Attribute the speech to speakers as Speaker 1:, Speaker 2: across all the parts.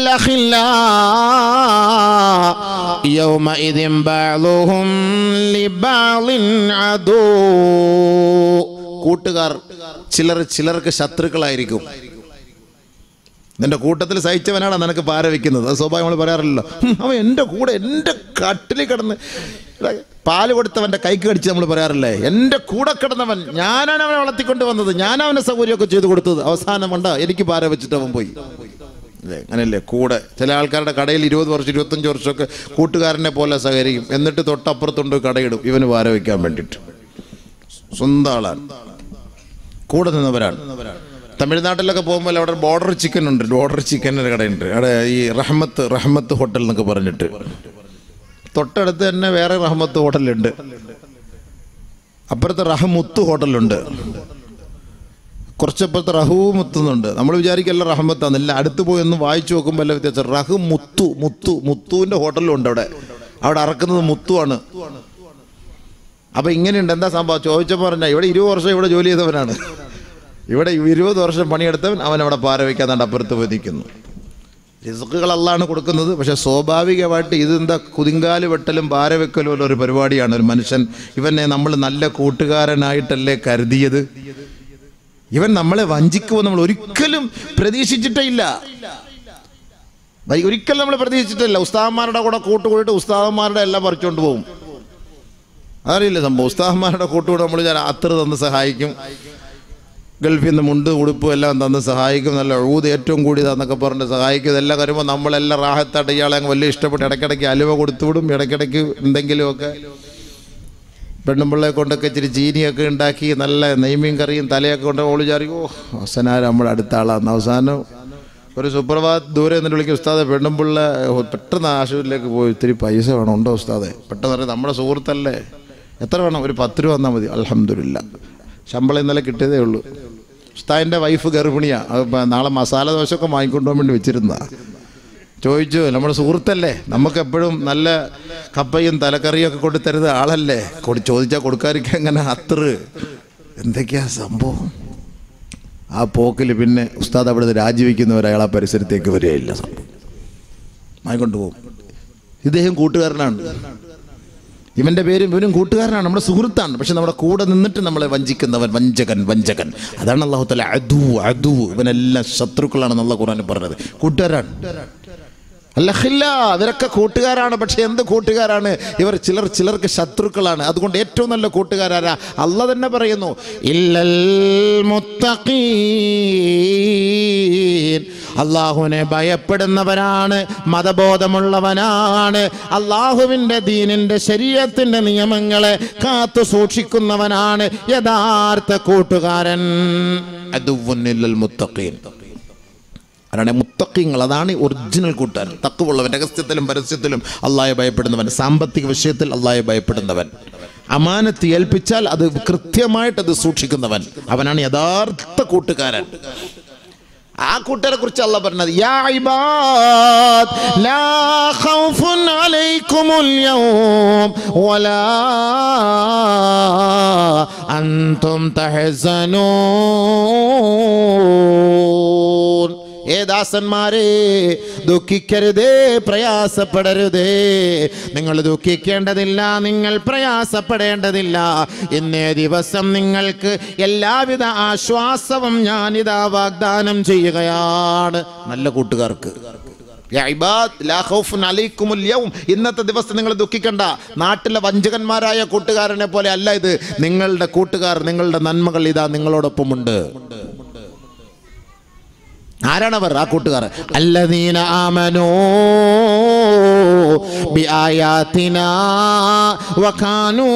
Speaker 1: الأخلاء يومئذ بعضهم لبعض عدو കൂട്ടുകാർ ചിലർ ചിലർക്ക് ശത്രുക്കളായിരിക്കും നിന്റെ കൂട്ടത്തിൽ സഹിച്ചവനാണ് നിനക്ക് പാര വെക്കുന്നത് അത് സ്വാഭാവികം നമ്മൾ പറയാറില്ലല്ലോ "ഹും, അവൻ എൻ്റെ കൂടെ എൻ്റെ കട്ടിൽ കിടന്ന് എടാ, പാല് കൊടുത്തവൻ്റെ കൈക്ക് കടിച്ച് നമ്മൾ പറയാറില്ലേ എൻ്റെ കൂടെ കിടന്നവൻ ഞാനാണ് അവനെ വളർത്തിക്കൊണ്ട് വന്നത് ഞാൻ അവനെ സൗകര്യമൊക്കെ ചെയ്തു കൊടുത്തത് അവസാനം കൊണ്ട എനിക്ക് പാര വെച്ചിട്ട് അവൻ പോയി അല്ലേ അങ്ങനെയല്ലേ കൂടെ ചില ആൾക്കാരുടെ കടയിൽ ഇരുപത് വർഷം ഇരുപത്തഞ്ച് വർഷമൊക്കെ കൂട്ടുകാരനെ പോലെ സഹകരിക്കും എന്നിട്ട് തൊട്ടപ്പുറത്തുണ്ട് കടയിടും ഇവന് പാര വയ്ക്കാൻ വേണ്ടിയിട്ട് സ്വന്തം ആളാണ് കൂടെ നിന്നവരാണ് തമിഴ്നാട്ടിലൊക്കെ പോകുമ്പോൾ അവിടെ ബോർഡർ ചിക്കൻ ഉണ്ട് ബോർഡർ ചിക്കൻ്റെ കടയുണ്ട് അവിടെ ഈ റഹ്മത്ത് റഹ്മത്ത് ഹോട്ടൽ എന്നൊക്കെ പറഞ്ഞിട്ട് തൊട്ടടുത്ത് തന്നെ വേറെ റഹ്മത്ത് ഹോട്ടലുണ്ട് അപ്പുറത്ത് റഹമുത്ത് ഹോട്ടലുണ്ട് കുറച്ചപ്പുറത്ത് റഹു മുത്തുന്നുണ്ട് നമ്മൾ വിചാരിക്കല്ല റഹമത്താന്ന് ഇല്ല അടുത്ത് പോയി ഒന്ന് വായിച്ചു നോക്കുമ്പോൾ എല്ലാം വ്യത്യാസം റഹു മുത്തു മുത്തു മുത്തുവിൻ്റെ ഹോട്ടലും ഉണ്ട് അവിടെ അവിടെ അറക്കുന്നത് മുത്തുവാണ് അപ്പൊ ഇങ്ങനെയുണ്ട് എന്താ സംഭവം ചോദിച്ചപ്പോൾ പറഞ്ഞ ഇവിടെ ഇരുപത് വർഷം ഇവിടെ ജോലി ചെയ്തവനാണ് ഇവിടെ ഇരുപത് വർഷം പണിയെടുത്തവൻ അവൻ അവിടെ പാര വയ്ക്കാതാണ്ട് അപ്പുറത്ത് പോയി നിൽക്കുന്നു റിസ്ക്കുകൾ അല്ലാണ് കൊടുക്കുന്നത് പക്ഷെ സ്വാഭാവികമായിട്ട് ഇതെന്താ കുതിങ്കാല് വെട്ടലും പാര വെക്കലും ഉള്ള ഒരു പരിപാടിയാണ് ഒരു മനുഷ്യൻ ഇവനെ നമ്മൾ നല്ല കൂട്ടുകാരനായിട്ടല്ലേ കരുതിയത് ഇവൻ നമ്മളെ വഞ്ചിക്കുമോ നമ്മൾ ഒരിക്കലും പ്രതീക്ഷിച്ചിട്ടേ ഇല്ല വൈ- ഒരിക്കലും നമ്മൾ പ്രതീക്ഷിച്ചിട്ടില്ല ഉസ്താദന്മാരുടെ കൂടെ കൂട്ടുകൂടിയിട്ട് ഉസ്താദന്മാരുടെ എല്ലാം പറിച്ചുകൊണ്ട് പോകും അതറിയില്ല സംഭവം ഉസ്താദന്മാരുടെ കൂട്ടുകൂടെ നമ്മൾ ഞാൻ അത്ര തന്ന് സഹായിക്കും ഗൾഫിൽ നിന്ന് മുണ്ട് ഉടുപ്പും എല്ലാം തന്ന് സഹായിക്കും നല്ല ഊത് ഏറ്റവും കൂടിയതാന്നൊക്കെ പറഞ്ഞ് സഹായിക്കും ഇതെല്ലാം വരുമ്പോൾ നമ്മളെല്ലാം റാഹത്തായിട്ട് ഇയാളെ അങ്ങ് വലിയ ഇഷ്ടപ്പെട്ട് ഇടയ്ക്കിടയ്ക്ക് അലുവ കൊടുത്തുവിടും ഇടയ്ക്കിടയ്ക്ക് എന്തെങ്കിലുമൊക്കെ പെണ്ണുമ്പിള്ളയെ കൊണ്ടൊക്കെ ഇച്ചിരി ചീനിയൊക്കെ ഉണ്ടാക്കി നല്ല നെയ്മീൻ കറിയും തലയൊക്കെ കൊണ്ട് ഓളി ചാറി ഓ അവസാനം നമ്മുടെ അടുത്ത ആളാന്ന് അവസാനം ഒരു സുപ്രഭാത് ദൂരെ നിന്നിട്ട് വിളിക്കും ഉസ്താദെ പെണ്ണുമ്പിള്ള ഓ, പെട്ടെന്ന് ആശുപത്രിയിലേക്ക് പോയി ഇത്തിരി പൈസ വേണം ഉണ്ടോ ഉസ്താദെ പെട്ടെന്ന് പറയും നമ്മുടെ സുഹൃത്തല്ലേ എത്ര വേണം ഒരു പത്ത് രൂപ തന്നാൽ മതി അലഹമില്ല ശമ്പളം ഇന്നലെ കിട്ടിയതേ ഉള്ളൂ ഉസ്താദിൻ്റെ വൈഫ് ഗർഭിണിയാണ് അത് ഇപ്പം നാളെ മസാല ദോശയൊക്കെ വാങ്ങിക്കൊണ്ടുപോകാൻ വേണ്ടി വെച്ചിരുന്നതാണ് ചോദിച്ചു നമ്മുടെ സുഹൃത്തല്ലേ നമുക്ക് എപ്പോഴും നല്ല കപ്പയും തലക്കറിയും ഒക്കെ കൊണ്ട് തരുന്ന ആളല്ലേ കൊടു ചോദിച്ചാൽ കൊടുക്കാതിരിക്കാൻ എങ്ങനെ അത്ര എന്തൊക്കെയാ സംഭവം ആ പോക്കിൽ പിന്നെ ഉസ്താദ് അവിടുന്ന് രാജിവെക്കുന്നവർ അയാൾ ആ പരിസരത്തേക്ക് വരികയില്ല സംഭവം വാങ്ങിക്കൊണ്ട് പോകും ഇദ്ദേഹം കൂട്ടുകാരനാണ് ഇവന്റെ പേരും ഇവനും കൂട്ടുകാരനാണ് നമ്മുടെ സുഹൃത്താണ് പക്ഷെ നമ്മുടെ കൂടെ നിന്നിട്ട് നമ്മളെ വഞ്ചിക്കുന്നവൻ വഞ്ചകൻ വഞ്ചകൻ അതാണ് അള്ളാഹു തല അദു അദു ഇവനെല്ലാം ശത്രുക്കളാണെന്നുള്ള ഖുറാൻ പറഞ്ഞത് കൂട്ടുകാരാണ് അല്ലഹില്ല ഇവരൊക്കെ കൂട്ടുകാരാണ് പക്ഷെ എന്ത് കൂട്ടുകാരാണ് ഇവർ ചിലർ ചിലർക്ക് ശത്രുക്കളാണ് അതുകൊണ്ട് ഏറ്റവും നല്ല കൂട്ടുകാരാരാ അല്ല തന്നെ പറയുന്നു ഇല്ലൽ മുത്തഖീൻ അള്ളാഹുവിനെ ഭയപ്പെടുന്നവരാണ് മതബോധമുള്ളവനാണ് അള്ളാഹുവിൻ്റെ ദീനിൻ്റെ ശരീരത്തിൻ്റെ നിയമങ്ങളെ കാത്തു സൂക്ഷിക്കുന്നവനാണ് യഥാർത്ഥ കൂട്ടുകാരൻ അതുവന്നില്ലൽ മുത്തഖീൻ അതാണ് മുത്തക്കിങ്ങൾ അതാണ് ഒറിജിനൽ കൂട്ടുകാരൻ തക്കുവുള്ളവൻ രഹസ്യത്തിലും പരസ്യത്തിലും അള്ളാഹെ ഭയപ്പെടുന്നവൻ സാമ്പത്തിക വിഷയത്തിൽ അള്ളാഹെ ഭയപ്പെടുന്നവൻ അമാനത്ത് ഏൽപ്പിച്ചാൽ അത് കൃത്യമായിട്ട് അത് സൂക്ഷിക്കുന്നവൻ അവനാണ് യഥാർത്ഥ കൂട്ടുകാരൻ ആ കൂട്ടരെ കുറിച്ച് അല്ല പറഞ്ഞത് യാ ഇബാദ് ലാ ഖൗഫുൻ അലൈക്കുമുൽ യൗം വലാ അൻതും തഹസനൂൻ ഏ ദാസന്മാരെ ദുഃഖിക്കരുതേ പ്രയാസപ്പെടരുതേ നിങ്ങൾ ദുഃഖിക്കേണ്ടതില്ല നിങ്ങൾ പ്രയാസപ്പെടേണ്ടതില്ല ഇന്നേ ദിവസം നിങ്ങൾക്ക് എല്ലാവിധ ആശ്വാസവും ഞാനിതാ വാഗ്ദാനം ചെയ്യുകയാണ് നല്ല കൂട്ടുകാർക്ക് യാ ഇബാദ് ലാ ഖൗഫുൻ അലൈക്കുമുൽ യൗം. ഇന്നത്തെ ദിവസം നിങ്ങൾ ദുഃഖിക്കണ്ട നാട്ടിലെ വഞ്ചകന്മാരായ കൂട്ടുകാരനെ പോലെ അല്ല ഇത് നിങ്ങളുടെ കൂട്ടുകാർ നിങ്ങളുടെ നന്മകൾ ഇതാ നിങ്ങളോടൊപ്പമുണ്ട് ആരാണവർ ആ കൂട്ടുകാർ അല്ലദീന ആമനോ ബിആയാതിനാ വകാനൂ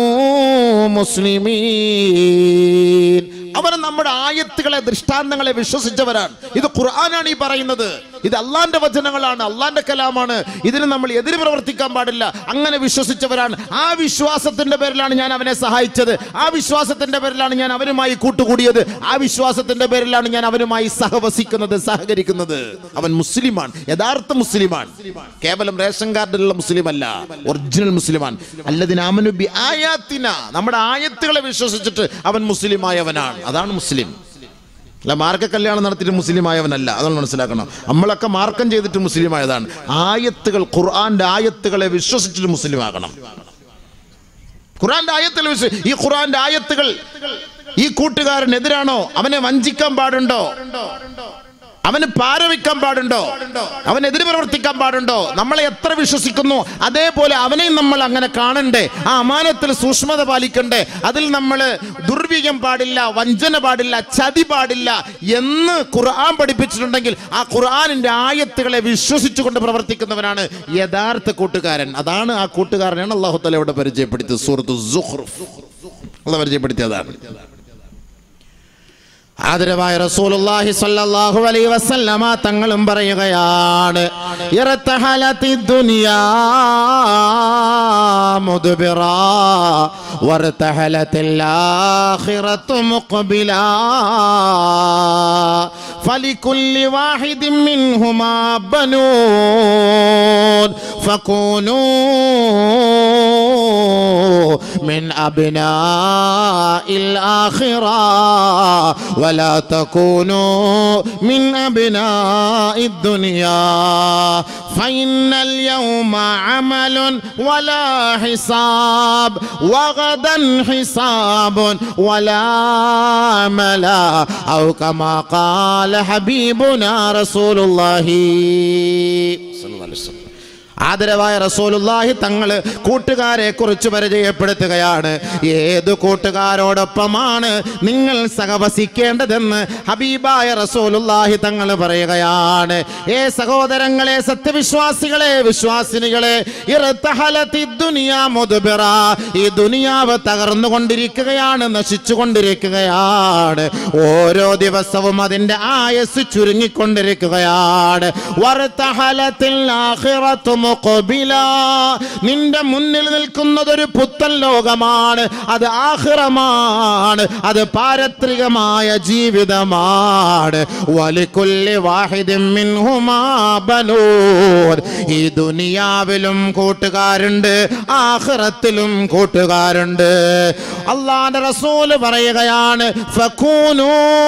Speaker 1: മുസ്ലിമീൻ അവർ നമ്മുടെ ആയത്തുകളെ ദൃഷ്ടാന്തങ്ങളെ വിശ്വസിച്ചവരാണ് ഇത് ഖുർആനാണ് ഈ പറയുന്നത് ഇത് അള്ളാന്റെ വചനങ്ങളാണ് അള്ളാന്റെ കലാമാണ് ഇതിന് നമ്മൾ എതിര് പ്രവർത്തിക്കാൻ പാടില്ല അങ്ങനെ വിശ്വസിച്ചവരാണ് ആ വിശ്വാസത്തിന്റെ പേരിലാണ് ഞാൻ അവനെ സഹായിച്ചത് ആ വിശ്വാസത്തിന്റെ പേരിലാണ് ഞാൻ അവനുമായി കൂട്ടുകൂടിയത് ആ വിശ്വാസത്തിന്റെ പേരിലാണ് ഞാൻ അവനുമായി സഹവസിക്കുന്നത് സഹകരിക്കുന്നത് അവൻ മുസ്ലിമാണ് യഥാർത്ഥ മുസ്ലിമാണ് കേവലം റേഷൻ കാർഡിലുള്ള മുസ്ലിം അല്ല ഒറിജിനൽ മുസ്ലിമാണ് അല്ലതിനാമനു ബി ആയാത്തിന നമ്മുടെ ആയത്തുകളെ വിശ്വസിച്ചിട്ട് അവൻ മുസ്ലിമായവനാണ് അതാണ് മുസ്ലിം അല്ല മാർക്ക കല്യാണം നടത്തിയിട്ട് മുസ്ലിം ആയവനല്ല അതാണ് മനസ്സിലാക്കണം നമ്മളൊക്കെ മാർക്കം ചെയ്തിട്ട് മുസ്ലിം ആയതാണ് ആയത്തുകൾ ഖുർആന്റെ ആയത്തുകളെ വിശ്വസിച്ചിട്ട് മുസ്ലിം ആകണം ഖുർആന്റെ ആയത്തിൽ വിശ്വ ഈ ഖുർആന്റെ ആയത്തുകൾ ഈ കൂട്ടുകാരനെതിരാണോ അവനെ വഞ്ചിക്കാൻ പാടുണ്ടോ അവന് പാരവിക്കാൻ പാടുണ്ടോ അവനെതിര് പ്രവർത്തിക്കാൻ പാടുണ്ടോ നമ്മളെ എത്ര വിശ്വസിക്കുന്നു അതേപോലെ അവനെയും നമ്മൾ അങ്ങനെ കാണണ്ടേ ആ അമാനത്തിൽ സൂക്ഷ്മത പാലിക്കണ്ടേ അതിൽ നമ്മൾ ദുർവ്യം പാടില്ല വഞ്ചന പാടില്ല ചതി പാടില്ല എന്ന് ഖുർആൻ പഠിപ്പിച്ചിട്ടുണ്ടെങ്കിൽ ആ ഖുർആനിന്റെ ആയത്തുകളെ വിശ്വസിച്ചുകൊണ്ട് പ്രവർത്തിക്കുന്നവനാണ് യഥാർത്ഥ കൂട്ടുകാരൻ അതാണ് ആ കൂട്ടുകാരനാണ് അള്ളാഹു തല ഇവിടെ പരിചയപ്പെടുത്തിയത് സൂറത്ത് സുഹ്റുഫ് അള്ള പരിചയപ്പെടുത്തിയതാണ് ആദരവായ റസൂലുള്ളാഹി സ്വല്ലല്ലാഹു അലൈഹി വസല്ലമ തങ്ങളും പറയുകയാണ് ഇറത്തഹലത്തി ദുനിയാ മുദ്ബിറാ വറത്തഹലത്തിൽ ആഖിറത്തു മുഖ്ബിലാ فلكل واحد منهما بنون فكونوا من أبناء الآخرة ولا تكونوا من أبناء الدنيا فإن اليوم عمل ولا حساب وغدا حساب ولا عمل أو كما قال حبيبنا رسول الله صلى الله عليه وسلم ആദരവായ റസൂലുള്ളാഹി തങ്ങൾ കൂട്ടുകാരെ കുറിച്ച് പരിചയപ്പെടുത്തുകയാണ് ഏത് കൂട്ടുകാരോടൊപ്പമാണ് നിങ്ങൾ സഹവസിക്കേണ്ടതെന്ന് ഹബീബായ റസൂലുള്ളാഹി തങ്ങൾ പറയുകയാണ് ഏ സഹോദരങ്ങളെ സത്യവിശ്വാസികളെ വിശ്വാസിനികളെ ഇർത്തഹലത്തി ദുനിയാ മുദ്ബിറ ഈ ദുനിയാവ് തകർന്നുകൊണ്ടിരിക്കുകയാണ് നശിച്ചുകൊണ്ടിരിക്കുകയാണ് ഓരോ ദിവസവും അതിന്റെ ആയസ് ചുരുങ്ങിക്കൊണ്ടിരിക്കുകയാണ് വർത്തഹലത്തിൽ ആഖിറത്തു മുഖബില നിന്റെ മുന്നിൽ നിൽക്കുന്നത് ഒരു പുത്തൻ ലോകമാണ് അത് ആഖിറമാണ് അത് പാരത്രികമായ ജീവിതമാണ് വലിക്കുല്ലി വാഹിദിൻ മിൻഹുമാ ബനൂൻ ഈ ദുനിയാവിലും കൂട്ടുകാരുണ്ട് ആഖിറത്തിലും കൂട്ടുകാരുണ്ട് അള്ളാന്റെ റസൂല് പറയുകയാണ് ഫകൂനു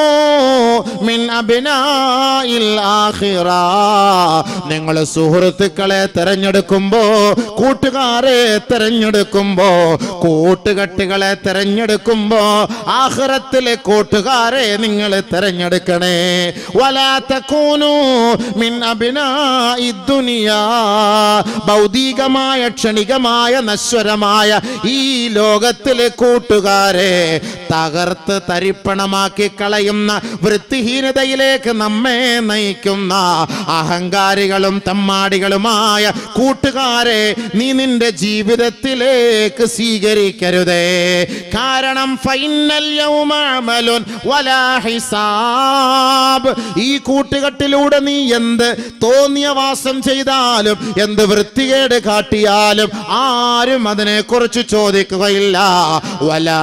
Speaker 1: മിൻ അബ്നാഇൽ ആഖിറ നിങ്ങൾ സുഹൃത്തുക്കളെ തെരഞ്ഞെടുക്കുമ്പോ കൂട്ടുകാരെ തെരഞ്ഞെടുക്കുമ്പോ കൂട്ടുകെട്ടുകളെ തെരഞ്ഞെടുക്കുമ്പോ ആഖിറത്തിലെ കൂട്ടുകാരെ നിങ്ങൾ തെരഞ്ഞെടുക്കണേ വലാത്തക്കൂനു മിൻ അബ്നാഇ ദുനിയാ ഭൗതികമായ ക്ഷണികമായ നശ്വരമായ ഈ ലോകത്തിലെ കൂട്ടുകാരെ തകർത്ത് തരിപ്പണമാക്കി കളയുന്ന വൃത്തിഹീനതയിലേക്ക് നമ്മെ നയിക്കുന്ന അഹങ്കാരികളും തമ്മാടികളുമായ കൂട്ടുകാരെ നീ നിന്റെ ജീവിതത്തിലേക്ക് സ്വീകരിക്കരുതേ കാരണം ഫൈനൽ യൗമഅമലുൻ വലാ ഹിസാബ് ഈ കൂട്ടുകെട്ടിലൂടെ നീ എന്ത് തോന്നിയ വാസം ചെയ്താലും എന്ത് വൃത്തികേട് കാട്ടിയാലും ആരും അതിനെക്കുറിച്ച് ചോദിക്കുകയില്ല വലാ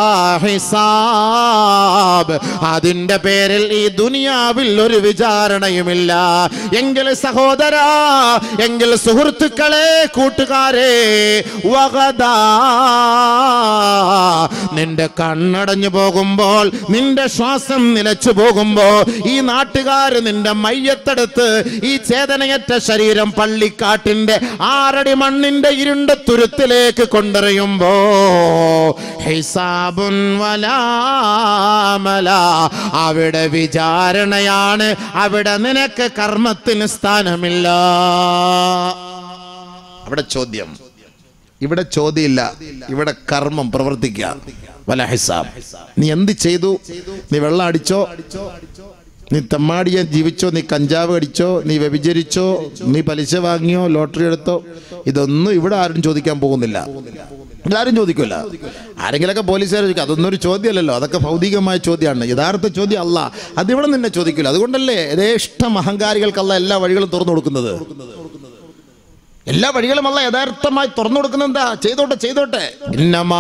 Speaker 1: ഹിസാബ് അതിന്റെ പേരിൽ ഈ ദുനിയാവിൽ ഒരു വിചാരണയുമില്ല എങ്കിൽ സഹോദരാ എങ്കിൽ സുഹൃത്തുക്കളെ കൂട്ടുകാരെ വകതാ നിന്റെ കണ്ണടഞ്ഞു പോകുമ്പോൾ നിന്റെ ശ്വാസം നിലച്ചു പോകുമ്പോ ഈ നാട്ടുകാര് നിന്റെ മയ്യത്തെടുത്ത് ഈ ചേതനയറ്റ ശരീരം പള്ളിക്കാട്ടിന്റെ ആറടി മണ്ണിന്റെ ഇരുണ്ട തുരുത്തിലേക്ക് കൊണ്ടെറിയുമ്പോ ഹിസാബുൻ വലാമല അവിടെ വിചാരണയാണ് അവിടെ നിനക്ക് കർമ്മത്തിന് സ്ഥാനമില്ല അവിടെ ചോദ്യം ഇവിടെ ചോദ്യമില്ല ഇവിടെ കർമ്മം പ്രവർത്തിക്കുക വല ഹിസാബ് നീ എന്ത് ചെയ്തു നീ വെള്ളം അടിച്ചോ നീ തെമ്മാടിയെ ജീവിച്ചോ നീ കഞ്ചാവ് അടിച്ചോ നീ വ്യഭിചരിച്ചോ നീ പലിശ വാങ്ങിയോ ലോട്ടറി എടുത്തോ ഇതൊന്നും ഇവിടെ ആരും ചോദിക്കാൻ പോകുന്നില്ല എല്ലാവരും ചോദിക്കില്ല ആരെങ്കിലൊക്കെ പോലീസുകാർ ചോദിക്കും അതൊന്നും ഒരു ചോദ്യമല്ലല്ലോ അതൊക്കെ ഭൗതികമായ ചോദ്യമാണ് യഥാർത്ഥ ചോദ്യം അല്ല അതിവിടെ നിന്നെ ചോദിക്കില്ല അതുകൊണ്ടല്ലേ യഥേഷ്ടം അഹങ്കാരികൾക്കല്ല എല്ലാ വഴികളും തുറന്നു കൊടുക്കുന്നത് എല്ലാ വഴികളും അല്ല യഥാർത്ഥമായി തുറന്നു കൊടുക്കുന്നത് എന്താ ചെയ്തോട്ടെ ചെയ്തോട്ടെ ഇന്നമാ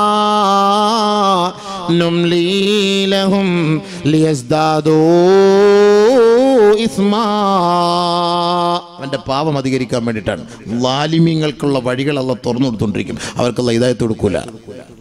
Speaker 1: നുംലീലഹും ലിയസ്ദാദൂ ഇസ്മാ അവന്റെ പാപം അധികരിക്കാൻ വേണ്ടിയിട്ടാണ് ലാലിമ്യങ്ങൾക്കുള്ള വഴികൾ അല്ല തുറന്നു കൊടുത്തോണ്ടിരിക്കും അവർക്കുള്ള ഇതായത്ത് കൊടുക്കൂല